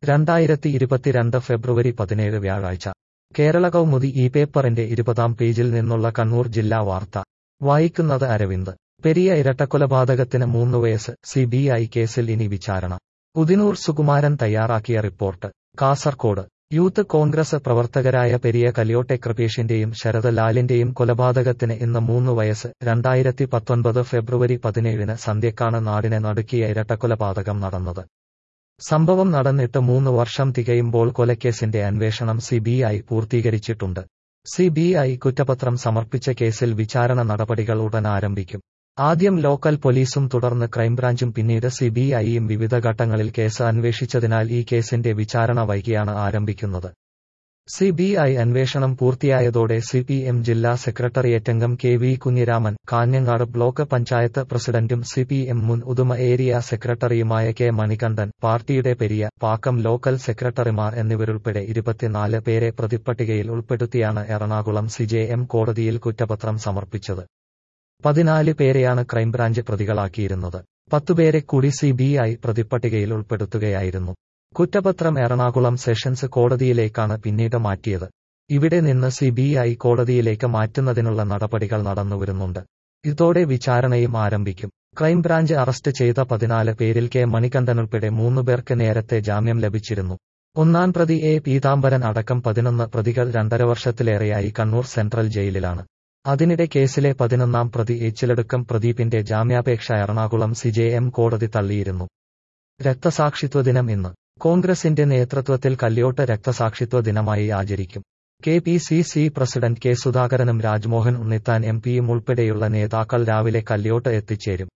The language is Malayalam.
രണ്ടായിരത്തി ഇരുപത്തിരണ്ട് ഫെബ്രുവരി പതിനേഴ് വ്യാഴാഴ്ച കേരള കൗമുദി ഈ പേപ്പറിന്റെ ഇരുപതാം പേജിൽ നിന്നുള്ള കണ്ണൂർ ജില്ലാ വാർത്ത വായിക്കുന്നത് അരവിന്ദ് പെരിയ ഇരട്ടക്കൊലപാതകത്തിന് മൂന്ന് വയസ്സ് സി ബി ഐ കേസിൽ ഇനി വിചാരണ ഉദിനൂർ സുകുമാരൻ തയ്യാറാക്കിയ റിപ്പോർട്ട് കാസർകോട് യൂത്ത് കോൺഗ്രസ് പ്രവർത്തകരായ പെരിയ കല്യോട്ടെ കൃപേഷിന്റെയും ശരത് ലാലിന്റെയും കൊലപാതകത്തിന് ഇന്ന് മൂന്ന് വയസ്സ് രണ്ടായിരത്തി പത്തൊൻപത് ഫെബ്രുവരി പതിനേഴിന് സന്ധ്യക്കാണ് നാടിനെ നടുക്കിയ ഇരട്ടക്കൊലപാതകം നടന്നത് സംഭവം നടന്നിട്ട് മൂന്ന് വർഷം തികയുമ്പോൾ കൊലക്കേസിന്റെ അന്വേഷണം സി ബി ഐ പൂർത്തീകരിച്ചിട്ടുണ്ട് സി ബി ഐ കുറ്റപത്രം സമർപ്പിച്ച കേസിൽ വിചാരണ നടപടികൾ ഉടൻ ആരംഭിക്കും ആദ്യം ലോക്കൽ പോലീസും തുടർന്ന് ക്രൈംബ്രാഞ്ചും പിന്നീട് സി ബി ഐയും വിവിധ ഘട്ടങ്ങളിൽ കേസ് അന്വേഷിച്ചതിനാൽ ഈ കേസിന്റെ വിചാരണ വൈകിയാണ് ആരംഭിക്കുന്നത് സി ബി ഐ അന്വേഷണം പൂർത്തിയായതോടെ സി പി എം ജില്ലാ സെക്രട്ടേറിയറ്റംഗം K V Kunhiraman Kanhangad block panchayat പ്രസിഡന്റും സി പി എം മുൻ ഉദുമ ഏരിയ സെക്രട്ടറിയുമായ കെ മണികണ്ഠൻ പാർട്ടിയുടെ പെരിയ പാക്കം ലോക്കൽ സെക്രട്ടറിമാർ എന്നിവരുൾപ്പെടെ ഇരുപത്തിനാല് പേരെ പ്രതിപ്പട്ടികയിൽ ഉൾപ്പെടുത്തിയാണ് എറണാകുളം സി ജെ എം കോടതിയിൽ കുറ്റപത്രം സമർപ്പിച്ചത് പതിനാല് പേരെയാണ് ക്രൈംബ്രാഞ്ച് പ്രതികളാക്കിയിരുന്നത് പത്തുപേരെ കൂടി സി ബി ഐ പ്രതിപ്പട്ടികയിൽ ഉൾപ്പെടുത്തുകയായിരുന്നു കുറ്റപത്രം എറണാകുളം സെഷൻസ് കോടതിയിലേക്കാണ് പിന്നീട് മാറ്റിയത് ഇവിടെ നിന്ന് സി ബി ഐ കോടതിയിലേക്ക് മാറ്റുന്നതിനുള്ള നടപടികൾ നടന്നുവരുന്നുണ്ട് ഇതോടെ വിചാരണയും ആരംഭിക്കും ക്രൈംബ്രാഞ്ച് അറസ്റ്റ് ചെയ്ത പതിനാല് പേരിൽ കെ മണികണ്ഠനുൾപ്പെടെ മൂന്ന് പേർക്ക് നേരത്തെ ജാമ്യം ലഭിച്ചിരുന്നു ഒന്നാം പ്രതി എ പീതാംബരൻ അടക്കം പതിനൊന്ന് പ്രതികൾ രണ്ടര വർഷത്തിലേറെയായി കണ്ണൂർ സെൻട്രൽ ജയിലിലാണ് അതിനിടെ കേസിലെ പതിനൊന്നാം പ്രതി ഏച്ചിലടുക്കം പ്രദീപിന്റെ ജാമ്യാപേക്ഷ എറണാകുളം സി ജെ എം കോടതി തള്ളിയിരുന്നു രക്തസാക്ഷിത്വ ദിനം ഇന്ന് കോൺഗ്രസിന്റെ നേതൃത്വത്തിൽ കല്യോട്ട് രക്തസാക്ഷിത്വ ദിനമായി ആചരിക്കും K P C C president K സുധാകരനും രാജ്മോഹൻ ഉണ്ണിത്താൻ എം പിയും ഉൾപ്പെടെയുള്ള നേതാക്കൾ രാവിലെ കല്യോട്ട് എത്തിച്ചേരും